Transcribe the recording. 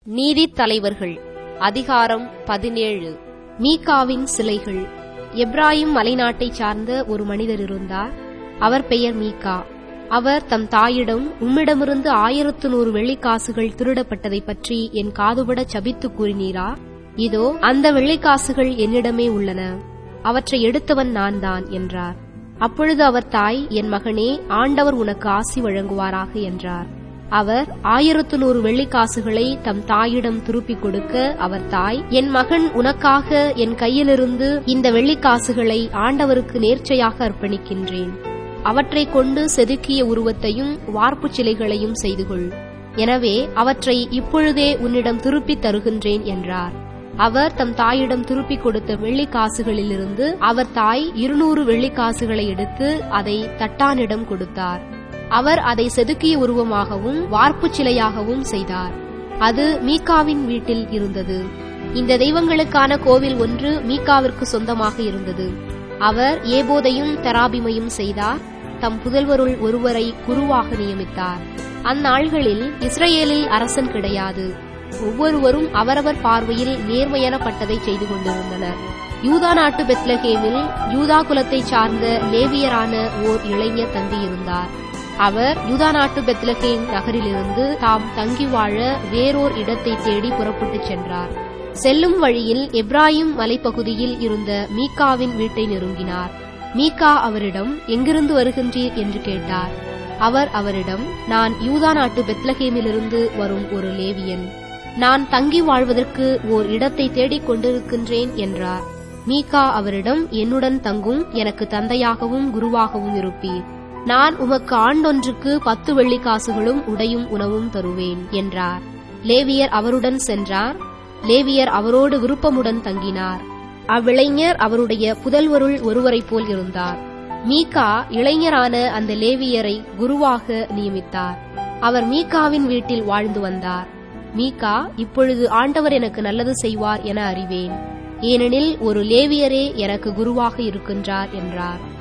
நீதித் தலைவர்கள் அதிகாரம் பதினேழு மீகாவின் சிலைகள் எப்ராயிம் மலைநாட்டைச் சார்ந்த ஒரு மனிதர் இருந்தார் அவர் பெயர் மீகா அவர் தம் தாயிடம் உம்மிடமிருந்து ஆயிரத்து நூறு வெள்ளிக்காசுகள் திருடப்பட்டதைப் பற்றி என் காதுபட சபித்து கூறினீரா இதோ அந்த வெள்ளிக்காசுகள் என்னிடமே உள்ளன அவற்றை எடுத்தவன் நான் தான் என்றார் அப்பொழுது அவர் தாய் என் மகனே ஆண்டவர் உனக்கு ஆசி வழங்குவாராக என்றார் அவர் ஆயிரத்து நூறு வெள்ளிக்காசுகளை தம் தாயிடம் திருப்பிக் கொடுக்க அவர் தாய் என் மகன் உனக்காக என் கையிலிருந்து இந்த வெள்ளிக்காசுகளை ஆண்டவருக்கு நேர்ச்சையாக அர்ப்பணிக்கின்றேன் அவற்றைக் கொண்டு செதுக்கிய உருவத்தையும் வார்ப்புச் சிலைகளையும் செய்து கொள் எனவே அவற்றை இப்பொழுதே உன்னிடம் திருப்பித் தருகின்றேன் என்றார் அவர் தம் தாயிடம் திருப்பிக் கொடுத்த வெள்ளிக்காசுகளிலிருந்து அவர் தாய் இருநூறு வெள்ளிக்காசுகளை எடுத்து அதை தட்டானிடம் கொடுத்தார் அவர் அதை செதுக்கிய உருவமாகவும் வார்ப்புச் சிலையாகவும் செய்தார் அது மீகாவின் வீட்டில் இருந்தது இந்த தெய்வங்களுக்கான கோவில் ஒன்று மீகாவிற்கு சொந்தமாக இருந்தது அவர் ஏபோதையும் தெராபிமையும் செய்தார் தம் புதல்வருள் ஒருவரை குருவாக நியமித்தார் அந்நாள்களில் இஸ்ரேலில் அரசன் கிடையாது ஒவ்வொருவரும் அவரவர் பார்வையில் நேர்மையானப்பட்டதை செய்து கொண்டிருந்தனர் யூதா நாட்டு பெத்லகேமில் யூதா குலத்தைச் சார்ந்த லேவியரான ஓர் இளைஞர் தங்கியிருந்தார் அவர் யூதா நாட்டு பெத்லகேம் நகரிலிருந்து தாம் தங்கி வாழ வேறோர் இடத்தை தேடி புறப்பட்டுச் சென்றார் செல்லும் வழியில் எப்ராஹிம் மலைப்பகுதியில் இருந்த மீகாவின் வீட்டை நெருங்கினார் மீகா அவரிடம் எங்கிருந்து வருகின்றீர் என்று கேட்டார் அவர் அவரிடம் நான் யூதா நாட்டு பெத்லகேமிலிருந்து வரும் ஒரு லேவியன் நான் தங்கி வாழ்வதற்கு ஓர் இடத்தை தேடிக் கொண்டிருக்கின்றேன் என்றார் மீகா அவரிடம் என்னுடன் தங்கும் எனக்கு தந்தையாகவும் குருவாகவும் இருப்பீர் நான் உமக்கு ஆண்டொன்றுக்கு பத்து வெள்ளிக்காசுகளும் உடையும் உணவும் தருவேன் என்றார் லேவியர் அவருடன் சென்றார் லேவியர் அவரோடு விருப்பமுடன் தங்கினார் அவ்விளைஞர் அவருடைய புதல்வருள் ஒருவரைப் போல் இருந்தார் மீகா இளைஞரான அந்த லேவியரை குருவாக நியமித்தார் அவர் மீகாவின் வீட்டில் வாழ்ந்து வந்தார் மீகா இப்பொழுது ஆண்டவர் எனக்கு நல்லது செய்வார் என அறிவேன் ஏனெனில் ஒரு லேவியரே எனக்கு குருவாக இருக்கின்றார் என்றார்